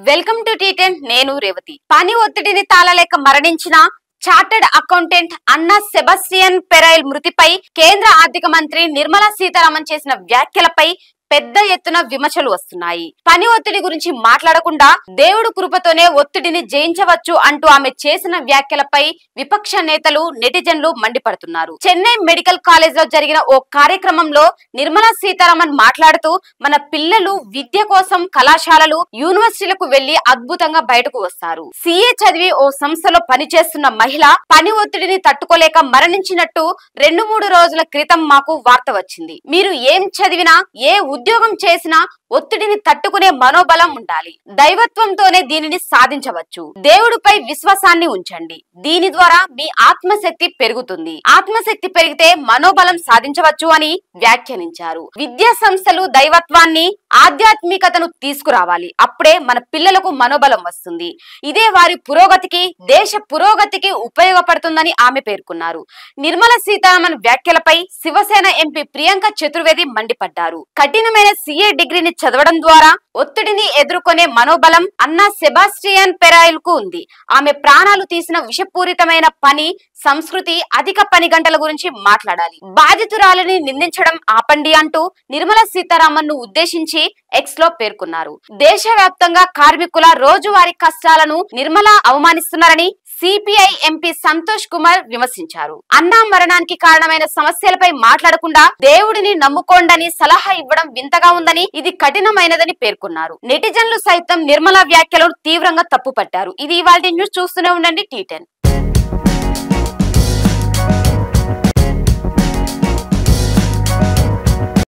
welcome to tea ten నేను రేవతి పని ఒత్తిడిని తాళలేక మరణించిన చార్టర్డ్ అకౌంటెంట్ అన్నా సెబాస్టియన్ పెరైల్ మృతిపై కేంద్ర ఆర్థిక మంత్రి నిర్మలా సీతారామన్ చేసిన వ్యాఖ్యలపై పెద్ద ఎత్తున విమర్శలు వస్తున్నాయి పని ఒత్తిడి గురించి మాట్లాడకుండా దేవుడు కృపతోనే ఒత్తిడిని జయించవచ్చు అంటూ ఆమె చేసిన వ్యాఖ్యలపై విపక్ష నేతలు నెటిజన్లు మండిపడుతున్నారు చెన్నై మెడికల్ కాలేజ్ లో జరిగిన ఓ కార్యక్రమంలో నిర్మలా సీతారామన్ మాట్లాడుతూ మన పిల్లలు విద్య కోసం కళాశాలలు యూనివర్సిటీలకు వెళ్లి అద్భుతంగా బయటకు వస్తారు సీఏ చదివి ఓ సంస్థలో పనిచేస్తున్న మహిళ పని ఒత్తిడిని తట్టుకోలేక మరణించినట్టు రెండు మూడు రోజుల క్రితం మాకు వార్త వచ్చింది మీరు ఏం చదివినా ఏ ఉద్యోగం చేసినా ఒత్తిడిని తట్టుకునే మనోబలం ఉండాలి దైవత్వంతోనే దీనిని సాధించవచ్చు దేవుడిపై విశ్వాసాన్ని ఉంచండి దీని ద్వారా మీ ఆత్మశక్తి పెరుగుతుంది ఆత్మశక్తి పెరిగితే మనోబలం సాధించవచ్చు అని వ్యాఖ్యానించారు విద్యా సంస్థలు దైవత్వాన్ని ఆధ్యాత్మికతను తీసుకురావాలి అప్పుడే మన పిల్లలకు మనోబలం వస్తుంది ఇదే వారి పురోగతికి దేశ పురోగతికి ఉపయోగపడుతుందని ఆమె పేర్కొన్నారు నిర్మల సీతారామన్ వ్యాఖ్యలపై శివసేన ఎంపీ ప్రియాంక చతుర్వేది మండిపడ్డారు కఠినమైన సీఏ డిగ్రీని చదవడం ద్వారా ఒత్తిడిని ఎదుర్కొనే మనోబలం అన్నా సెబాస్టియన్ పెరాయిల్ కు ఉంది ఆమె ప్రాణాలు తీసిన విషపూరితమైన పని సంస్కృతి అధిక పని గంటల గురించి మాట్లాడాలి బాధితురాలని నిందించడం ఆపండి అంటూ నిర్మలా సీతారామన్ ను ఉద్దేశించి ఎక్స్ లో పేర్కొన్నారు దేశవ్యాప్తంగా కార్మికుల రోజువారీ కష్టాలను నిర్మలా అవమానిస్తున్నారని సిపిఐ ఎంపీ సంతోష్ కుమార్ విమర్శించారు అన్నా మరణానికి కారణమైన సమస్యలపై మాట్లాడకుండా దేవుడిని నమ్ముకోండని సలహా ఇవ్వడం వింతగా ఉందని ఇది కఠినమైనదని పేర్కొన్నారు నెటిజన్లు సైతం నిర్మలా వ్యాఖ్యలను తీవ్రంగా తప్పుపట్టారు ఇది ఇవాళ న్యూస్ చూస్తూనే ఉండండి టీ టెన్